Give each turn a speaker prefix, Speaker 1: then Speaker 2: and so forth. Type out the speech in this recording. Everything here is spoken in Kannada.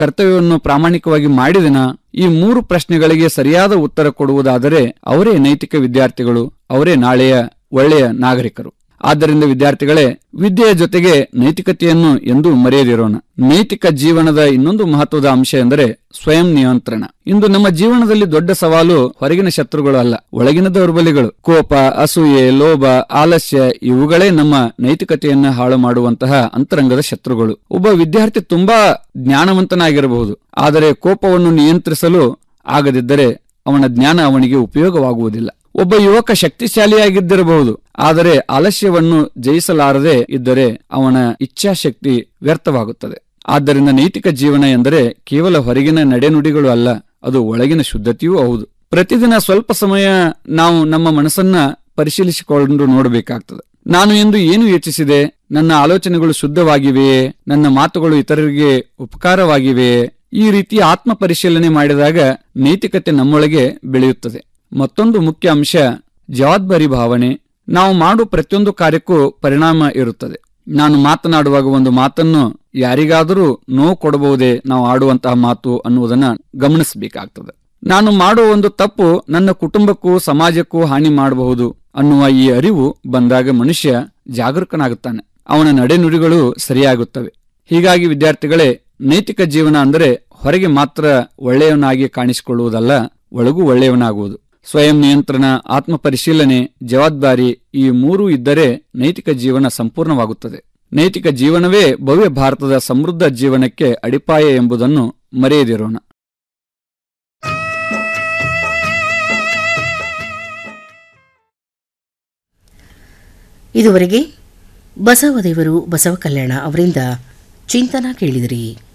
Speaker 1: ಕರ್ತವ್ಯವನ್ನು ಪ್ರಾಮಾಣಿಕವಾಗಿ ಮಾಡಿದನ ಈ ಮೂರು ಪ್ರಶ್ನೆಗಳಿಗೆ ಸರಿಯಾದ ಉತ್ತರ ಕೊಡುವುದಾದರೆ ಅವರೇ ನೈತಿಕ ವಿದ್ಯಾರ್ಥಿಗಳು ಅವರೇ ನಾಳೆಯ ಒಳ್ಳೆಯ ನಾಗರಿಕರು ಆದ್ದರಿಂದ ವಿದ್ಯಾರ್ಥಿಗಳೇ ವಿದ್ಯೆಯ ಜೊತೆಗೆ ನೈತಿಕತೆಯನ್ನು ಎಂದೂ ಮರೆಯದಿರೋಣ ನೈತಿಕ ಜೀವನದ ಇನ್ನೊಂದು ಮಹತ್ವದ ಅಂಶ ಎಂದರೆ ಸ್ವಯಂ ನಿಯಂತ್ರಣ ಇಂದು ನಮ್ಮ ಜೀವನದಲ್ಲಿ ದೊಡ್ಡ ಸವಾಲು ಹೊರಗಿನ ಶತ್ರುಗಳು ಅಲ್ಲ ಒಳಗಿನ ದೌರ್ಬಲ್ಯಗಳು ಕೋಪ ಅಸೂಯೆ ಲೋಭ ಆಲಸ್ಯ ಇವುಗಳೇ ನಮ್ಮ ನೈತಿಕತೆಯನ್ನ ಹಾಳು ಮಾಡುವಂತಹ ಅಂತರಂಗದ ಶತ್ರುಗಳು ಒಬ್ಬ ವಿದ್ಯಾರ್ಥಿ ತುಂಬಾ ಜ್ಞಾನವಂತನಾಗಿರಬಹುದು ಆದರೆ ಕೋಪವನ್ನು ನಿಯಂತ್ರಿಸಲು ಆಗದಿದ್ದರೆ ಅವನ ಜ್ಞಾನ ಅವನಿಗೆ ಉಪಯೋಗವಾಗುವುದಿಲ್ಲ ಒಬ್ಬ ಯುವಕ ಶಕ್ತಿಶಾಲಿಯಾಗಿದ್ದಿರಬಹುದು ಆದರೆ ಆಲಸ್ಯವನ್ನು ಜಯಿಸಲಾರದೆ ಇದ್ದರೆ ಅವನ ಇಚ್ಛಾಶಕ್ತಿ ವ್ಯರ್ಥವಾಗುತ್ತದೆ ಆದ್ದರಿಂದ ನೈತಿಕ ಜೀವನ ಎಂದರೆ ಕೇವಲ ಹೊರಗಿನ ನಡೆನುಡಿಗಳು ಅಲ್ಲ ಅದು ಒಳಗಿನ ಶುದ್ಧತೆಯೂ ಹೌದು ಪ್ರತಿದಿನ ಸ್ವಲ್ಪ ಸಮಯ ನಾವು ನಮ್ಮ ಮನಸ್ಸನ್ನ ಪರಿಶೀಲಿಸಿಕೊಂಡು ನೋಡಬೇಕಾಗ್ತದೆ ನಾನು ಎಂದು ಏನು ಯೋಚಿಸಿದೆ ನನ್ನ ಆಲೋಚನೆಗಳು ಶುದ್ಧವಾಗಿವೆಯೇ ನನ್ನ ಮಾತುಗಳು ಇತರರಿಗೆ ಉಪಕಾರವಾಗಿವೆಯೇ ಈ ರೀತಿ ಆತ್ಮ ಪರಿಶೀಲನೆ ಮಾಡಿದಾಗ ನೈತಿಕತೆ ನಮ್ಮೊಳಗೆ ಬೆಳೆಯುತ್ತದೆ ಮತ್ತೊಂದು ಮುಖ್ಯ ಅಂಶ ಜವಾಬ್ದಾರಿ ಭಾವನೆ ನಾವು ಮಾಡುವ ಪ್ರತಿಯೊಂದು ಕಾರ್ಯಕ್ಕೂ ಪರಿಣಾಮ ಇರುತ್ತದೆ ನಾನು ಮಾತನಾಡುವಾಗ ಒಂದು ಮಾತನ್ನು ಯಾರಿಗಾದರೂ ನೋವು ಕೊಡಬಹುದೇ ನಾವು ಆಡುವಂತಹ ಮಾತು ಅನ್ನುವುದನ್ನ ಗಮನಿಸಬೇಕಾಗ್ತದೆ ನಾನು ಮಾಡುವ ಒಂದು ತಪ್ಪು ನನ್ನ ಕುಟುಂಬಕ್ಕೂ ಸಮಾಜಕ್ಕೂ ಹಾನಿ ಮಾಡಬಹುದು ಅನ್ನುವ ಈ ಅರಿವು ಬಂದಾಗ ಮನುಷ್ಯ ಜಾಗರೂಕನಾಗುತ್ತಾನೆ ಅವನ ನಡೆನುಡಿಗಳು ಸರಿಯಾಗುತ್ತವೆ ಹೀಗಾಗಿ ವಿದ್ಯಾರ್ಥಿಗಳೇ ನೈತಿಕ ಜೀವನ ಅಂದರೆ ಹೊರಗೆ ಮಾತ್ರ ಒಳ್ಳೆಯವನಾಗಿ ಕಾಣಿಸಿಕೊಳ್ಳುವುದಲ್ಲ ಒಳಗೂ ಒಳ್ಳೆಯವನಾಗುವುದು ಸ್ವಯಂ ನಿಯಂತ್ರಣ ಆತ್ಮ ಪರಿಶೀಲನೆ ಜವಾಬ್ದಾರಿ ಈ ಮೂರೂ ಇದ್ದರೆ ನೈತಿಕ ಜೀವನ ಸಂಪೂರ್ಣವಾಗುತ್ತದೆ ನೈತಿಕ ಜೀವನವೇ ಭವ್ಯ ಭಾರತದ ಸಮೃದ್ಧ ಜೀವನಕ್ಕೆ ಅಡಿಪಾಯ ಎಂಬುದನ್ನು ಮರೆಯದಿರೋಣ
Speaker 2: ಇದುವರೆಗೆ ಬಸವದೇವರು ಬಸವ ಕಲ್ಯಾಣ ಅವರಿಂದ ಚಿಂತನ ಕೇಳಿದಿರಿ